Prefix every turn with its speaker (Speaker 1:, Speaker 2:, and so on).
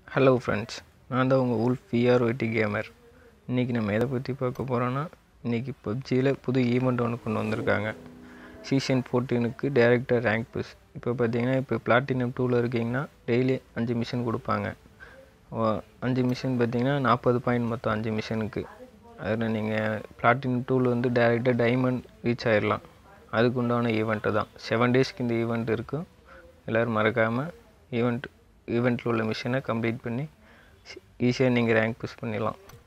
Speaker 1: hello friends நான் தான் உங்கள் உல்ஃப் விஆர்ஒய்டி கேமர் இன்றைக்கி நம்ம எதை பற்றி பார்க்க போகிறோன்னா இன்றைக்கி பப்ஜியில் புது ஈவெண்ட் ஒன்று கொண்டு வந்திருக்காங்க சீசன் ஃபோர்டீனுக்கு டேரக்டர் ரேங்க் புஷ் இப்போ பார்த்தீங்கன்னா இப்போ பிளாட்டினம் டூவில் இருக்கீங்கன்னா டெய்லி அஞ்சு மிஷன் கொடுப்பாங்க ஓ, அஞ்சு மிஷன் பார்த்தீங்கன்னா நாற்பது பாயிண்ட் மொத்தம் அஞ்சு மிஷனுக்கு அதில் நீங்கள் பிளாட்டினம் டூவில் வந்து டேரெக்டாக டைமண்ட் ரீச் ஆயிடலாம் அதுக்கு உண்டான ஈவெண்ட்டு தான் செவன் டேஸ்க்கு இந்த ஈவெண்ட் இருக்கும் எல்லோரும் மறக்காமல் ஈவெண்ட் ஈவெண்ட்டில் உள்ள மிஷனை கம்ப்ளீட் பண்ணி ஈஸியாக நீங்கள் ரேங்க் புஷ் பண்ணிடலாம்